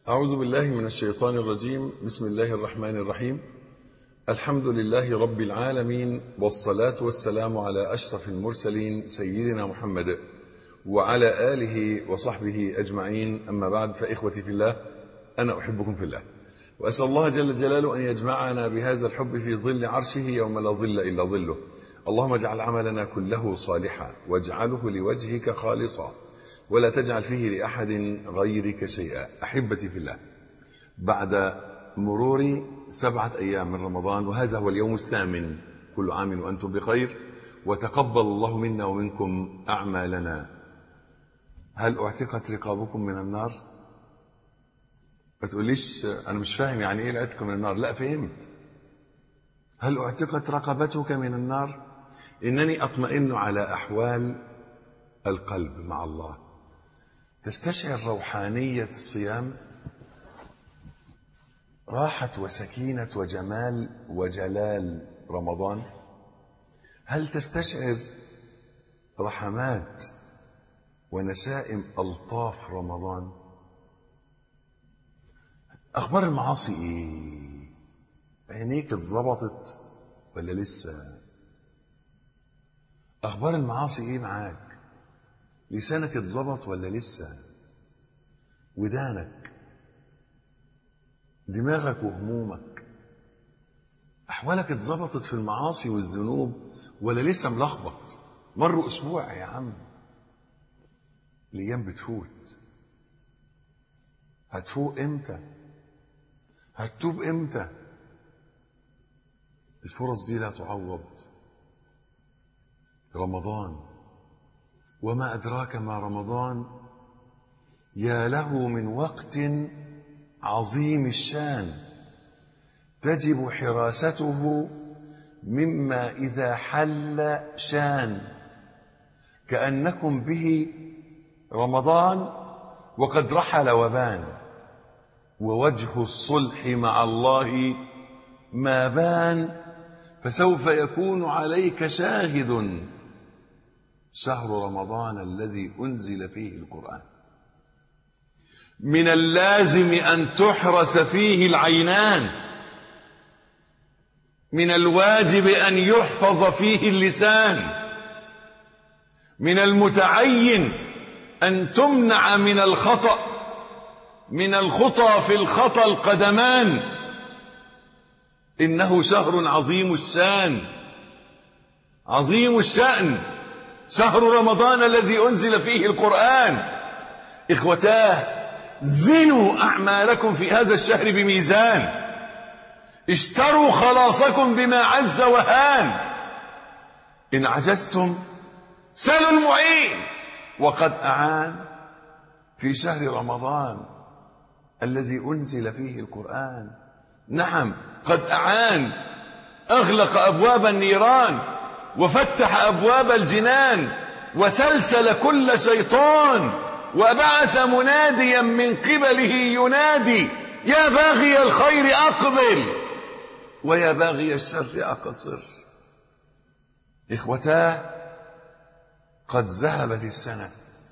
أعوذ بالله من الشيطان الرجيم بسم الله الرحمن الرحيم الحمد لله رب العالمين والصلاة والسلام على أشرف المرسلين سيدنا محمد وعلى آله وصحبه أجمعين أما بعد فإخوتي في الله أنا أحبكم في الله وأسأل الله جل جلاله أن يجمعنا بهذا الحب في ظل عرشه يوم لا ظل إلا ظله اللهم اجعل عملنا كله صالحا واجعله لوجهك خالصا ولا تجعل فيه لأحد غيرك شيئا أحبتي في الله بعد مرور سبعة أيام من رمضان وهذا هو اليوم الثامن كل عام وأنتم بخير وتقبل الله منا ومنكم أعمالنا هل اعتقت رقابكم من النار ما تقوليش أنا مش فاهم يعني إيه العتق من النار لا فهمت هل اعتقت رقبتك من النار إنني أطمئن على أحوال القلب مع الله تستشعر روحانية الصيام راحة وسكينة وجمال وجلال رمضان هل تستشعر رحمات ونسائم ألطاف رمضان أخبار المعاصي إيه عينيك اتظبطت ولا لسه أخبار المعاصي إيه معاك لسانك اتظبط ولا لسه ودانك دماغك وهمومك أحوالك اتظبطت في المعاصي والذنوب ولا لسه ملخبط مر أسبوع يا عم الأيام بتفوت هتفوق إمتى هتتوب إمتى الفرص دي لا تعوض رمضان وما أدراك ما رمضان يا له من وقت عظيم الشان تجب حراسته مما إذا حل شان كأنكم به رمضان وقد رحل وبان ووجه الصلح مع الله ما بان فسوف يكون عليك شاهد شهر رمضان الذي أنزل فيه القرآن من اللازم أن تحرس فيه العينان من الواجب أن يحفظ فيه اللسان من المتعين أن تمنع من الخطأ من الخطى في الخطى القدمان إنه شهر عظيم الشان عظيم الشأن شهر رمضان الذي أنزل فيه القرآن إخوتاه زنوا أعمالكم في هذا الشهر بميزان اشتروا خلاصكم بما عز وهان إن عجزتم سلوا المعين وقد أعان في شهر رمضان الذي أنزل فيه القرآن نعم قد أعان أغلق أبواب النيران وفتح أبواب الجنان وسلسل كل شيطان وبعث مناديا من قبله ينادي يا باغي الخير أقبل ويا باغي الشر أقصر إخوتاه قد ذهبت السنة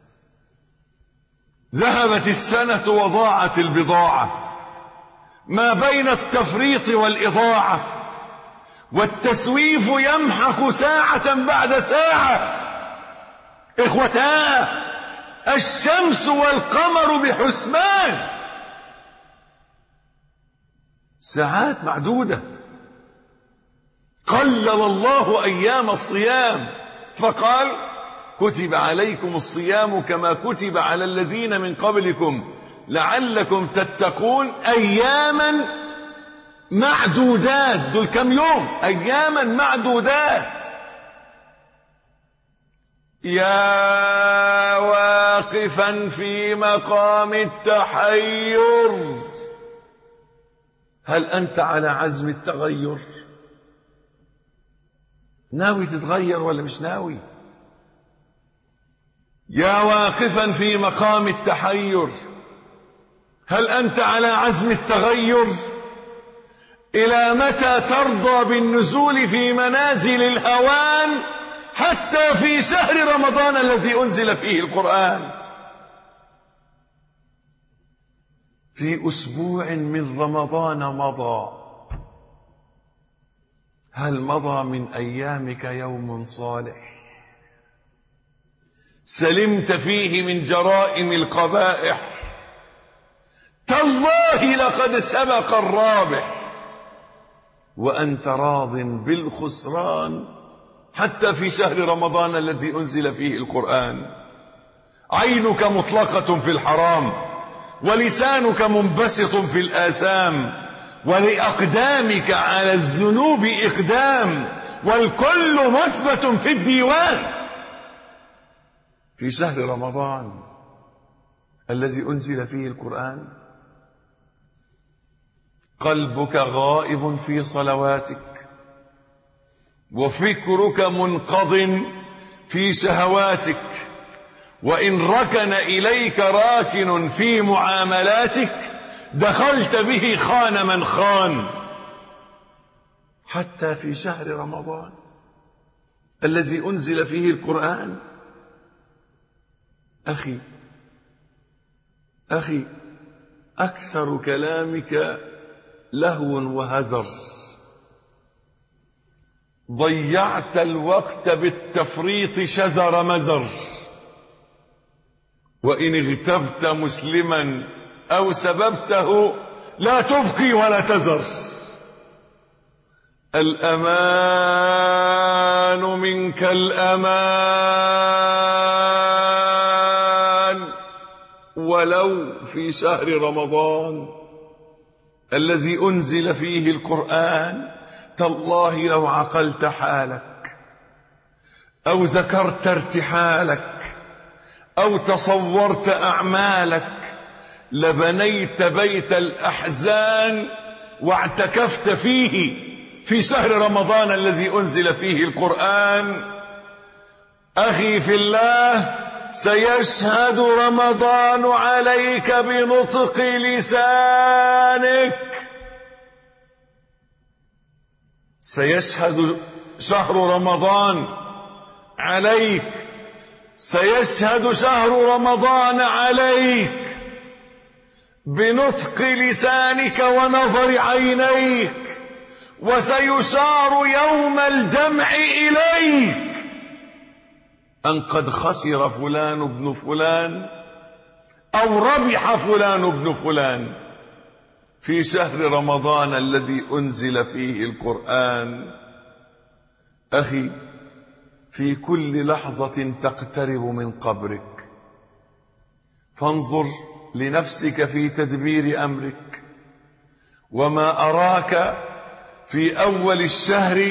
ذهبت السنة وضاعت البضاعة ما بين التفريط والإضاعة والتسويف يمحق ساعة بعد ساعة إخوتاه الشمس والقمر بحسبان ساعات معدودة قلل الله أيام الصيام فقال كتب عليكم الصيام كما كتب على الذين من قبلكم لعلكم تتقون أياما معدودات دول كم يوم أياما معدودات يا واقفا في مقام التحير هل أنت على عزم التغير ناوي تتغير ولا مش ناوي يا واقفا في مقام التحير هل أنت على عزم التغير إلى متى ترضى بالنزول في منازل الهوان حتى في شهر رمضان الذي أنزل فيه القرآن في أسبوع من رمضان مضى هل مضى من أيامك يوم صالح سلمت فيه من جرائم القبائح تالله لقد سبق الرابح وأنت راض بالخسران حتى في شهر رمضان الذي أنزل فيه القرآن عينك مطلقة في الحرام ولسانك منبسط في الآثام ولأقدامك على الذنوب إقدام والكل مثبت في الديوان في شهر رمضان الذي أنزل فيه القرآن قلبك غائب في صلواتك وفكرك منقض في شهواتك وإن ركن إليك راكن في معاملاتك دخلت به خان من خان حتى في شهر رمضان الذي أنزل فيه القرآن أخي أخي أكثر كلامك لهو وهزر ضيعت الوقت بالتفريط شزر مزر وإن اغتبت مسلما أو سببته لا تبقي ولا تزر الأمان منك الأمان ولو في شهر رمضان الذي أنزل فيه القرآن تالله لو عقلت حالك أو ذكرت ارتحالك أو تصورت أعمالك لبنيت بيت الأحزان واعتكفت فيه في شهر رمضان الذي أنزل فيه القرآن أخي في الله سيشهد رمضان عليك بنطق لسانك سيشهد شهر رمضان عليك سيشهد شهر رمضان عليك بنطق لسانك ونظر عينيك وسيشار يوم الجمع إليك أن قد خسر فلان ابن فلان أو ربح فلان ابن فلان في شهر رمضان الذي أنزل فيه القرآن أخي في كل لحظة تقترب من قبرك فانظر لنفسك في تدبير أمرك وما أراك في أول الشهر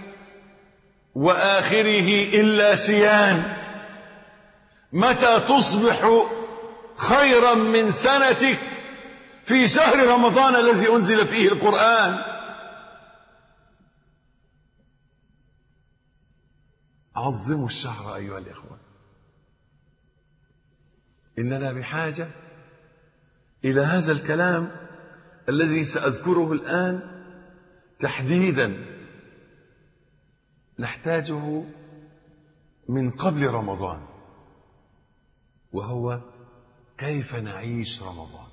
وآخره إلا سيان متى تصبح خيرا من سنتك في شهر رمضان الذي أنزل فيه القرآن عظموا الشهر أيها الإخوة إننا بحاجة إلى هذا الكلام الذي سأذكره الآن تحديدا نحتاجه من قبل رمضان وهو كيف نعيش رمضان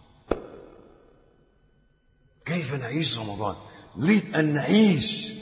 كيف نعيش رمضان نريد أن نعيش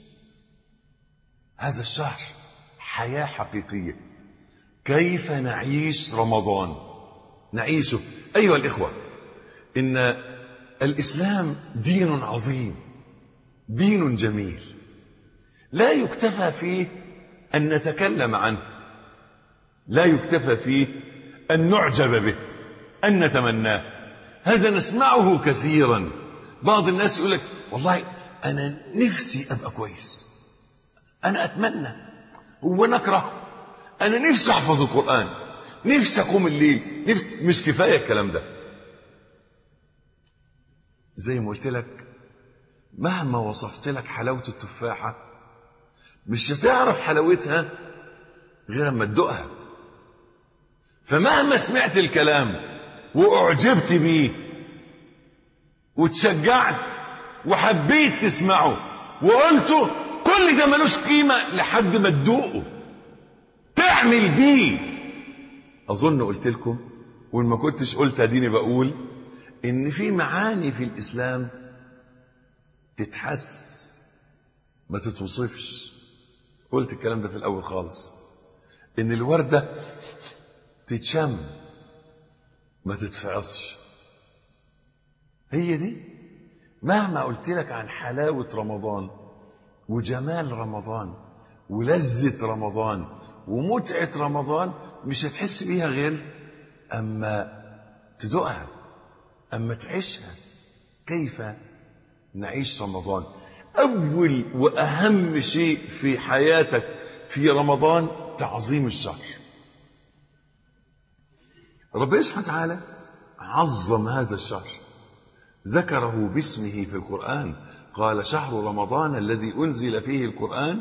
هذا الشهر حياة حقيقية كيف نعيش رمضان نعيشه أيها الإخوة إن الإسلام دين عظيم دين جميل لا يكتفى فيه أن نتكلم عنه لا يكتفى فيه أن نعجب به أن نتمناه هذا نسمعه كثيرا بعض الناس يقول لك والله أنا نفسي أبقى كويس أنا أتمنى هو نكره أنا نفسي أحفظ القرآن نفسي أقوم الليل نفسي مش كفاية الكلام ده زي ما قلت لك مهما وصفت لك حلاوة التفاحة مش هتعرف حلاوتها غير اما تدوقها فمهما سمعت الكلام واعجبت بيه وتشجعت وحبيت تسمعه وقلته كل ده ملوش قيمة لحد ما تدوقه تعمل بيه أظن قلت لكم وإن ما كنتش قلت أديني بقول ان في معاني في الاسلام تتحس ما تتوصفش قلت الكلام ده في الاول خالص ان الورده تتشم ما تتفعصش هي دي مهما قلت لك عن حلاوه رمضان وجمال رمضان ولذه رمضان ومتعه رمضان مش هتحس بيها غير اما تدوقها اما تعيشها كيف نعيش رمضان اول واهم شيء في حياتك في رمضان تعظيم الشهر ربنا سبحانه وتعالى عظم هذا الشهر ذكره باسمه في القرآن قال شهر رمضان الذي أنزل فيه القرآن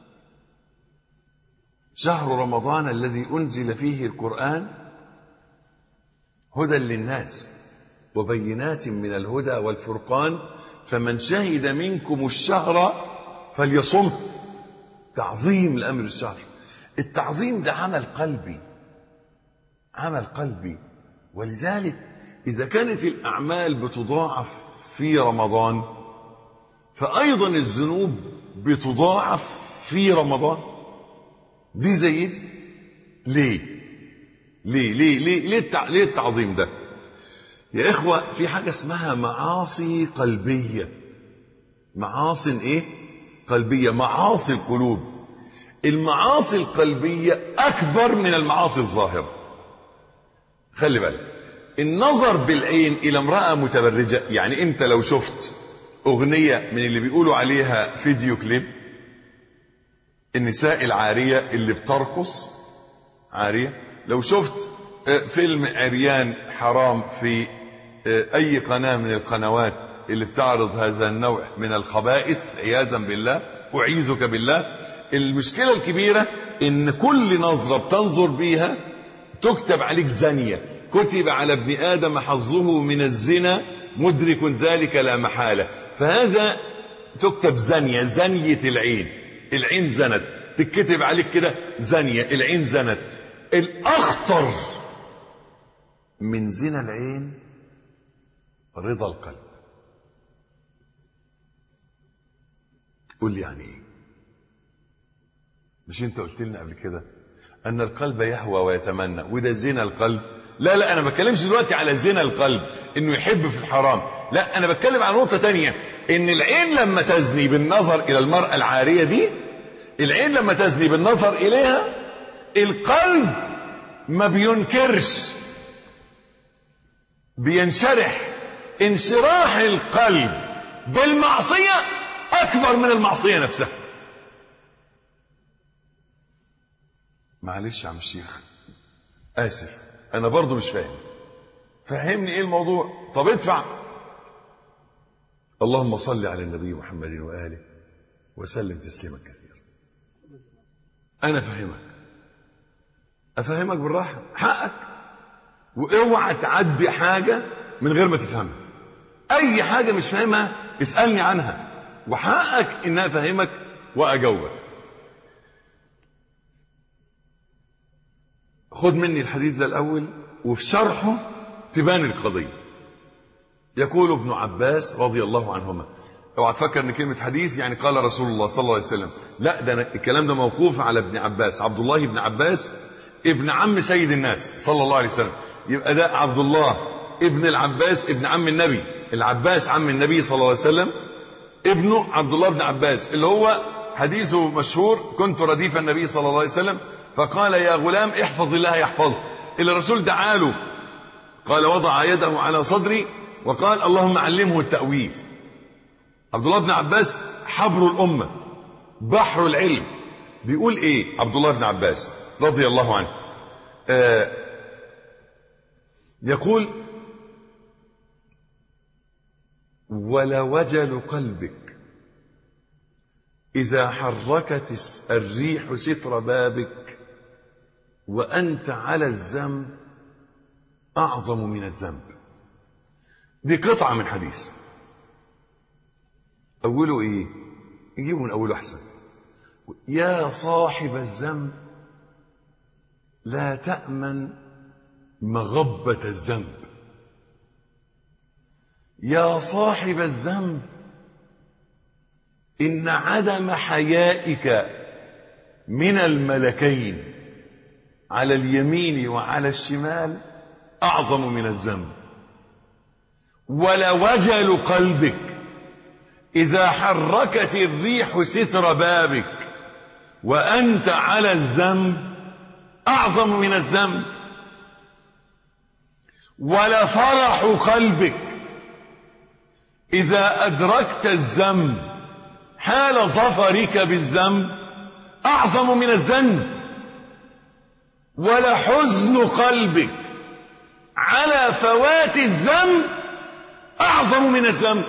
شهر رمضان الذي أنزل فيه القرآن هدى للناس وبينات من الهدى والفرقان فمن شهد منكم الشهر فليصم تعظيم لأمر الشهر التعظيم ده عمل قلبي عمل قلبي ولذلك إذا كانت الأعمال بتضاعف في رمضان فأيضا الذنوب بتضاعف في رمضان دي زي دي ليه ليه ليه ليه ليه, التع... ليه التعظيم ده يا إخوة في حاجة اسمها معاصي قلبية معاصي إيه قلبية معاصي القلوب المعاصي القلبية أكبر من المعاصي الظاهرة خلي بالك النظر بالعين إلى امرأة متبرجة يعني أنت لو شفت أغنية من اللي بيقولوا عليها فيديو كليب النساء العارية اللي بترقص عارية لو شفت فيلم عريان حرام في أي قناة من القنوات اللي بتعرض هذا النوع من الخبائث عياذا بالله أعيذك بالله المشكلة الكبيرة إن كل نظرة بتنظر بيها تكتب عليك زانية كتب على ابن آدم حظه من الزنا مدرك ذلك لا محالة فهذا تكتب زانية زانية العين العين زنت تكتب عليك كده زانية العين زنت الأخطر من زنا العين رضا القلب قول لي يعني ايه مش انت قلت لنا قبل كده ان القلب يهوى ويتمنى وده زنا القلب لا لا انا ما بتكلمش دلوقتي على زنا القلب انه يحب في الحرام لا انا بتكلم عن نقطه تانية ان العين لما تزني بالنظر الى المراه العاريه دي العين لما تزني بالنظر اليها القلب ما بينكرش بينشرح انشراح القلب بالمعصيه اكبر من المعصيه نفسها معلش يا عم الشيخ اسف انا برضو مش فاهم فهمني ايه الموضوع طب ادفع اللهم صل على النبي محمد واله وسلم تسليما كثيرا انا فاهمك افهمك بالراحه حقك واوعى تعدي حاجه من غير ما تفهمها اي حاجه مش فاهمها اسالني عنها وحقك ان افهمك واجاوبك خد مني الحديث ده الأول وفي شرحه تبان القضية يقول ابن عباس رضي الله عنهما اوعى تفكر ان كلمة حديث يعني قال رسول الله صلى الله عليه وسلم لا ده الكلام ده موقوف على ابن عباس عبد الله بن عباس ابن عم سيد الناس صلى الله عليه وسلم يبقى ده عبد الله ابن العباس ابن عم النبي العباس عم النبي صلى الله عليه وسلم ابنه عبد الله بن عباس اللي هو حديثه مشهور كنت رديف النبي صلى الله عليه وسلم فقال يا غلام احفظ الله يحفظك اللي الرسول دعا له قال وضع يده على صدري وقال اللهم علمه التأويل عبد الله بن عباس حبر الأمة بحر العلم بيقول ايه عبد الله بن عباس رضي الله عنه آه يقول ولوجل قلبك إذا حركت الريح ستر بابك وأنت على الذنب أعظم من الذنب دي قطعة من حديث أوله إيه نجيبه من أوله أحسن يا صاحب الذنب لا تأمن مغبة الذنب يا صاحب الذنب إن عدم حيائك من الملكين على اليمين وعلى الشمال أعظم من الذنب ولوجل قلبك إذا حركت الريح ستر بابك وأنت على الذنب أعظم من الذنب ولفرح قلبك إذا أدركت الذنب حال ظفرك بالذنب أعظم من الذنب ولحزن قلبك على فوات الذنب أعظم من الذنب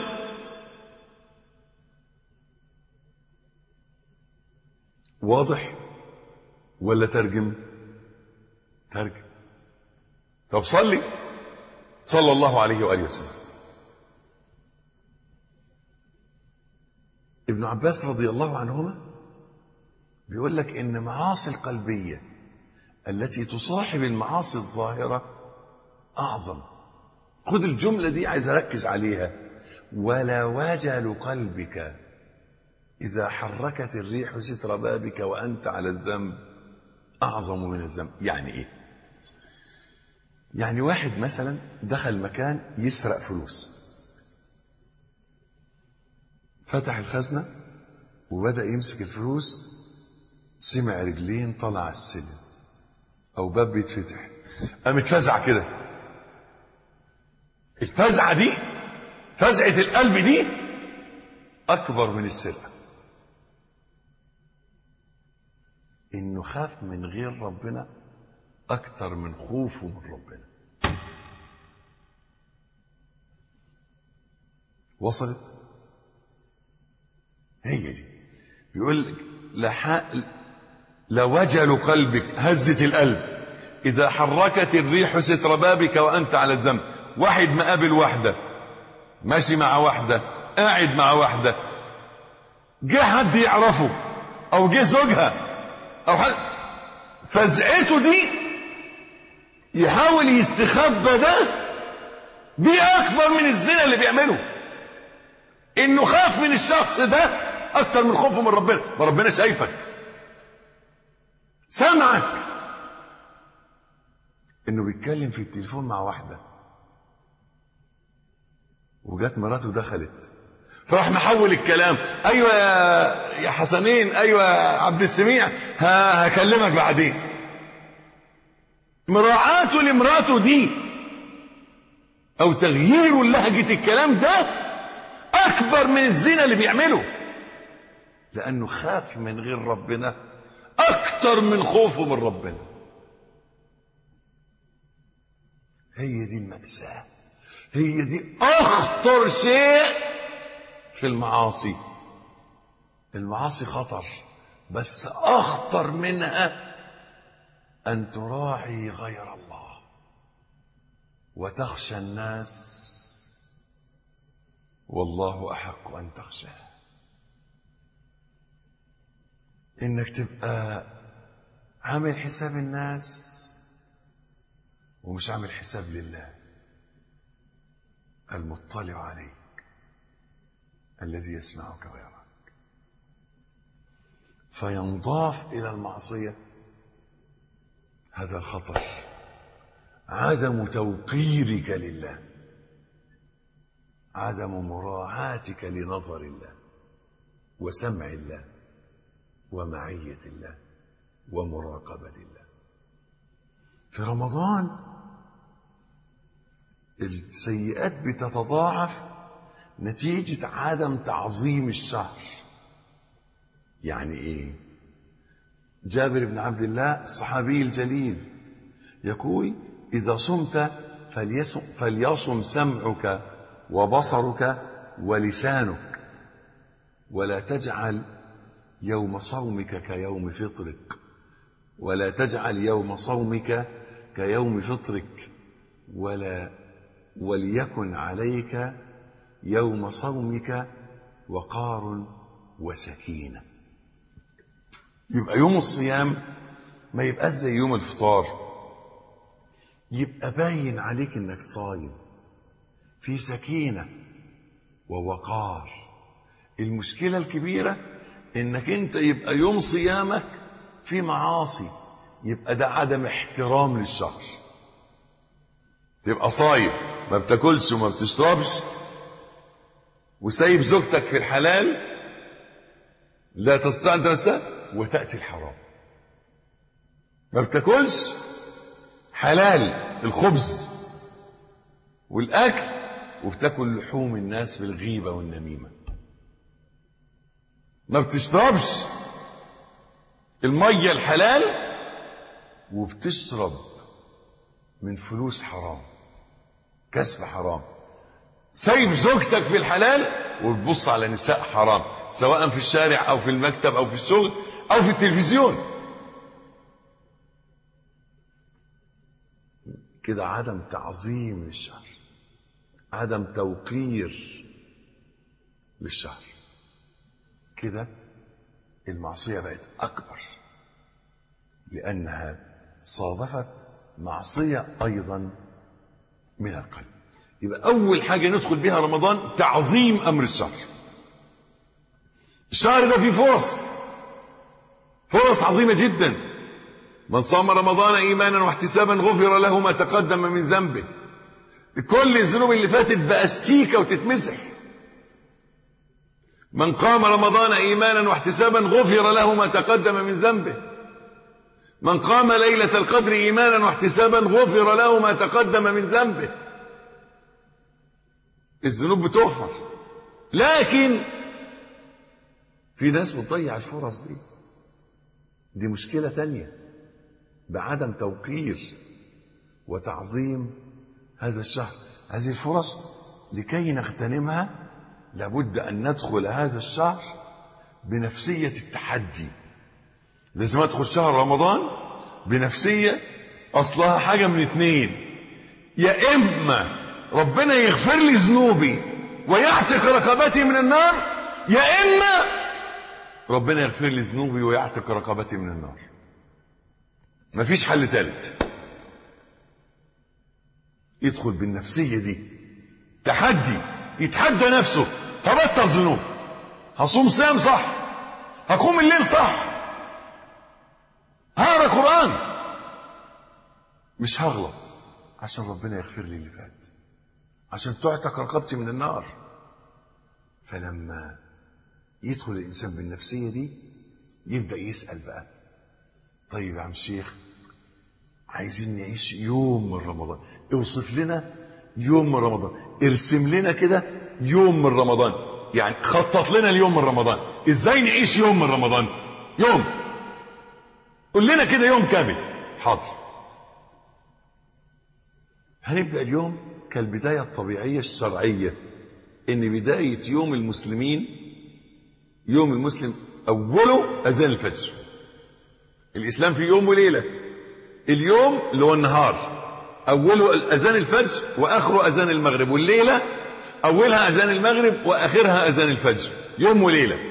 واضح ولا ترجم ترجم طب صلي صلى الله عليه وآله وسلم ابن عباس رضي الله عنهما بيقول لك ان معاصي القلبيه التي تصاحب المعاصي الظاهره اعظم خد الجمله دي عايز اركز عليها ولا وجل قلبك اذا حركت الريح ستر بابك وانت على الذنب اعظم من الذنب يعني ايه يعني واحد مثلا دخل مكان يسرق فلوس فتح الخزنة وبدأ يمسك الفلوس سمع رجلين طلع على السلم أو باب بيتفتح قام اتفزع كده الفزعة دي فزعة القلب دي أكبر من السرقة إنه خاف من غير ربنا أكتر من خوفه من ربنا وصلت هي دي بيقول لك لح... لوجل قلبك هزة القلب إذا حركت الريح ستر بابك وأنت على الذنب واحد مقابل واحدة ماشي مع واحدة قاعد مع واحدة جه حد يعرفه أو جه زوجها أو حد فزعته دي يحاول يستخبى ده دي أكبر من الزنا اللي بيعمله إنه خاف من الشخص ده أكتر من خوفه من ربنا ما ربنا شايفك سامعك إنه بيتكلم في التليفون مع واحدة وجات مراته دخلت فراح محول الكلام ايوه يا يا حسنين ايوه يا عبد السميع ها هكلمك بعدين مراعاته لمراته دي او تغييره لهجه الكلام ده اكبر من الزنا اللي بيعمله لانه خاف من غير ربنا اكتر من خوفه من ربنا هي دي المأساة هي دي اخطر شيء في المعاصي المعاصي خطر بس اخطر منها ان تراعي غير الله وتخشى الناس والله احق ان تخشاه انك تبقى عامل حساب الناس ومش عامل حساب لله المطلع عليك الذي يسمعك ويراك فينضاف الى المعصيه هذا الخطر عدم توقيرك لله عدم مراعاتك لنظر الله وسمع الله ومعيه الله ومراقبه الله في رمضان السيئات بتتضاعف نتيجة عدم تعظيم الشهر يعني ايه جابر بن عبد الله الصحابي الجليل يقول إذا صمت فليصم, فليصم سمعك وبصرك ولسانك ولا تجعل يوم صومك كيوم فطرك ولا تجعل يوم صومك كيوم فطرك ولا وليكن عليك يوم صومك وقار وسكينة يبقى يوم الصيام ما يبقاش زي يوم الفطار يبقى باين عليك انك صايم في سكينة ووقار المشكلة الكبيرة انك انت يبقى يوم صيامك في معاصي يبقى ده عدم احترام للشهر تبقى صايم ما بتاكلش وما بتشربش وسايب زوجتك في الحلال لا تستطيع ان تنساه وتاتي الحرام ما بتاكلش حلال الخبز والاكل وبتاكل لحوم الناس بالغيبه والنميمه ما بتشربش الميه الحلال وبتشرب من فلوس حرام كسب حرام سايب زوجتك في الحلال وبتبص على نساء حرام سواء في الشارع او في المكتب او في الشغل او في التلفزيون كده عدم تعظيم للشهر عدم توقير للشهر كده المعصية بقت أكبر لأنها صادفت معصية أيضا من القلب يبقى أول حاجة ندخل بها رمضان تعظيم أمر الشهر الشهر ده فيه فرص فرص عظيمة جدا من صام رمضان إيمانا واحتسابا غفر له ما تقدم من ذنبه كل الذنوب اللي فاتت بأستيكة وتتمسح من قام رمضان إيمانا واحتسابا غفر له ما تقدم من ذنبه من قام ليلة القدر إيمانا واحتسابا غفر له ما تقدم من ذنبه الذنوب بتغفر لكن في ناس بتضيع الفرص دي دي مشكلة تانية بعدم توقير وتعظيم هذا الشهر هذه الفرص لكي نغتنمها لابد أن ندخل هذا الشهر بنفسية التحدي لازم أدخل شهر رمضان بنفسية أصلها حاجة من اتنين يا إما ربنا يغفر لي ذنوبي ويعتق رقبتي من النار يا إما ربنا يغفر لي ذنوبي ويعتق رقبتي من النار مفيش حل ثالث يدخل بالنفسية دي تحدي يتحدى نفسه هبطل ذنوب هصوم صيام صح هقوم الليل صح هقرا قرآن مش هغلط عشان ربنا يغفر لي اللي فات عشان تعتق رقبتي من النار فلما يدخل الإنسان بالنفسية دي يبدأ يسأل بقى طيب يا عم الشيخ عايزين نعيش يوم من رمضان اوصف لنا يوم من رمضان ارسم لنا كده يوم من رمضان يعني خطط لنا اليوم من رمضان ازاي نعيش يوم من رمضان يوم قول لنا كده يوم كامل حاضر هنبدأ اليوم كالبداية الطبيعية الشرعية ان بداية يوم المسلمين يوم المسلم اوله اذان الفجر الاسلام في يوم وليلة اليوم اللي هو النهار اوله اذان الفجر واخره اذان المغرب والليلة اولها اذان المغرب واخرها اذان الفجر يوم وليلة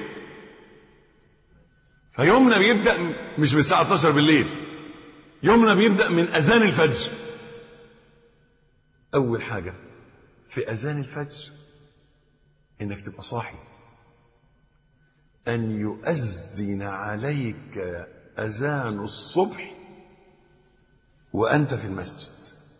فيومنا بيبدأ مش من الساعة 12 بالليل يومنا بيبدأ من اذان الفجر اول حاجة في اذان الفجر انك تبقى صاحي ان يؤذن عليك اذان الصبح وانت في المسجد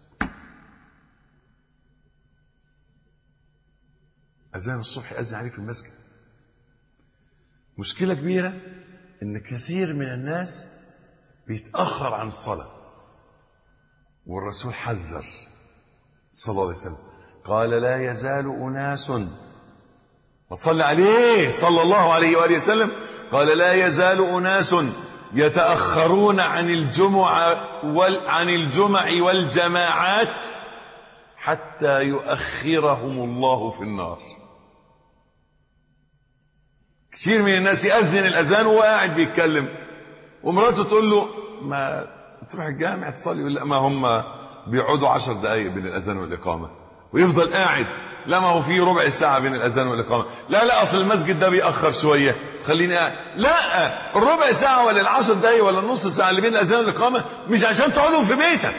اذان الصبح ياذن عليك في المسجد مشكله كبيره ان كثير من الناس بيتاخر عن الصلاه والرسول حذر صلى الله عليه وسلم قال لا يزال اناس وتصلي عليه صلى الله عليه وآله وسلم قال لا يزال أناس يتأخرون عن الجمع وال عن الجمع والجماعات حتى يؤخرهم الله في النار كثير من الناس يأذن الأذان وهو قاعد بيتكلم ومراته تقول له ما تروح الجامع تصلي يقول لا ما هم بيقعدوا عشر دقايق بين الأذان والإقامة ويفضل قاعد لا ما هو في ربع ساعة بين الأذان والإقامة لا لا أصل المسجد ده بيأخر شوية خليني قاعد لا الربع ساعة ولا العشر دقايق ولا النص ساعة اللي بين الأذان والإقامة مش عشان تقعدوا في بيتك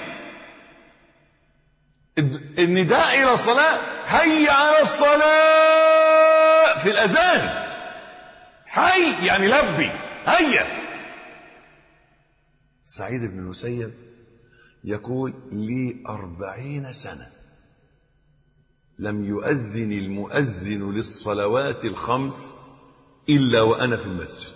النداء إلى الصلاة هيا على الصلاة في الأذان حي يعني لبي هيا سعيد بن المسيب يقول لي أربعين سنة لم يؤذن المؤذن للصلوات الخمس إلا وأنا في المسجد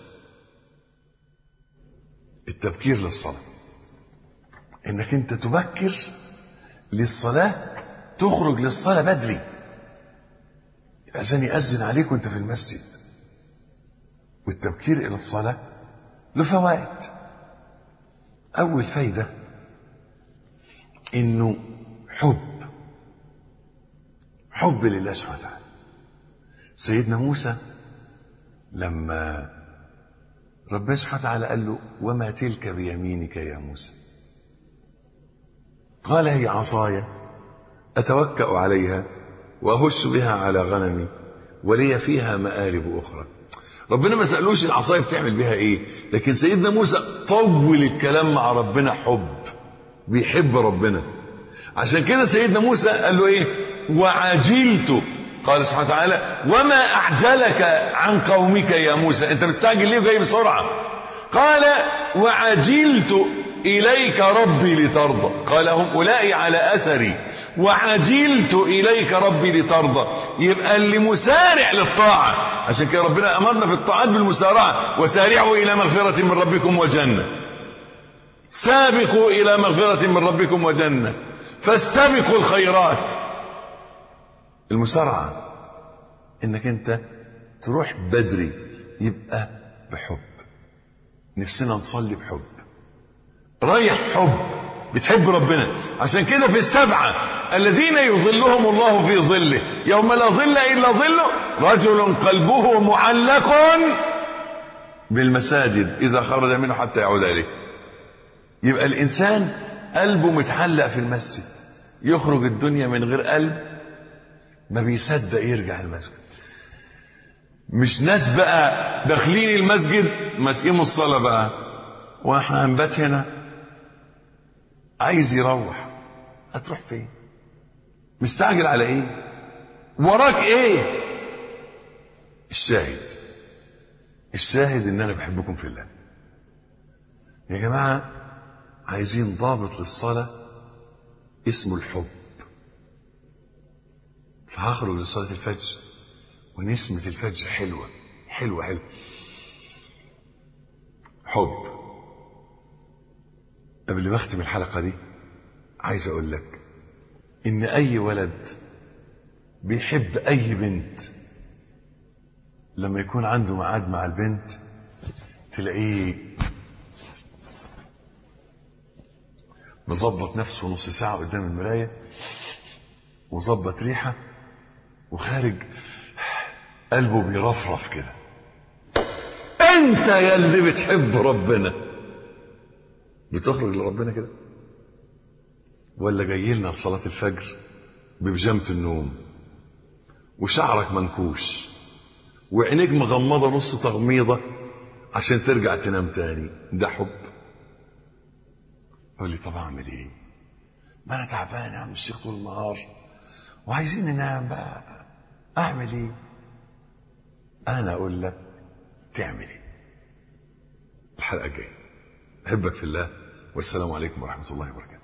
التبكير للصلاة إنك أنت تبكر للصلاة تخرج للصلاة بدري عشان يأذن عليك وانت في المسجد والتبكير إلى الصلاة له فوائد أول فايدة إنه حب حب لله سبحانه وتعالى سيدنا موسى لما ربنا سبحانه وتعالى قال له وما تلك بيمينك يا موسى قال هي عصاي أتوكأ عليها وأهش بها على غنمي ولي فيها مآرب أخرى ربنا ما سألوش العصاية بتعمل بها إيه لكن سيدنا موسى طول الكلام مع ربنا حب بيحب ربنا عشان كده سيدنا موسى قال له إيه وعجلت قال سبحانه وتعالى وما أعجلك عن قومك يا موسى أنت مستعجل ليه وجاي بسرعة قال وعجلت إليك ربي لترضى قال هم أولئي على أثري وعجلت إليك ربي لترضى يبقى اللي مسارع للطاعة عشان كده ربنا أمرنا في الطاعات بالمسارعة وسارعوا إلى مغفرة من ربكم وجنة سابقوا إلى مغفرة من ربكم وجنة فاستبقوا الخيرات المسارعة انك انت تروح بدري يبقى بحب نفسنا نصلي بحب رايح حب بتحب ربنا عشان كده في السبعة الذين يظلهم الله في ظله يوم لا ظل إلا ظله رجل قلبه معلق بالمساجد إذا خرج منه حتى يعود إليه يبقى الإنسان قلبه متعلق في المسجد يخرج الدنيا من غير قلب ما بيصدق يرجع المسجد مش ناس بقى داخلين المسجد ما تقيموا الصلاة بقى واحنا هنبات هنا عايز يروح هتروح فين مستعجل على ايه وراك ايه الشاهد الشاهد ان انا بحبكم في الله يا جماعة عايزين ضابط للصلاة اسمه الحب فهخرج لصلاة الفجر ونسمة الفجر حلوة حلوة حلوة حب قبل ما اختم الحلقة دي عايز اقول لك ان اي ولد بيحب اي بنت لما يكون عنده ميعاد مع البنت تلاقيه مظبط نفسه نص ساعة قدام المراية وظبط ريحة وخارج قلبه بيرفرف كده انت يا اللي بتحب ربنا بتخرج لربنا كده ولا جاي لنا لصلاة الفجر ببجامة النوم وشعرك منكوش وعينيك مغمضة نص تغميضة عشان ترجع تنام تاني ده حب قول لي طب اعمل ايه ما انا تعبان يا عم الشيخ طول النهار وعايزين ننام بقى اعمل ايه انا اقول لك تعمل ايه الحلقه الجايه احبك في الله والسلام عليكم ورحمه الله وبركاته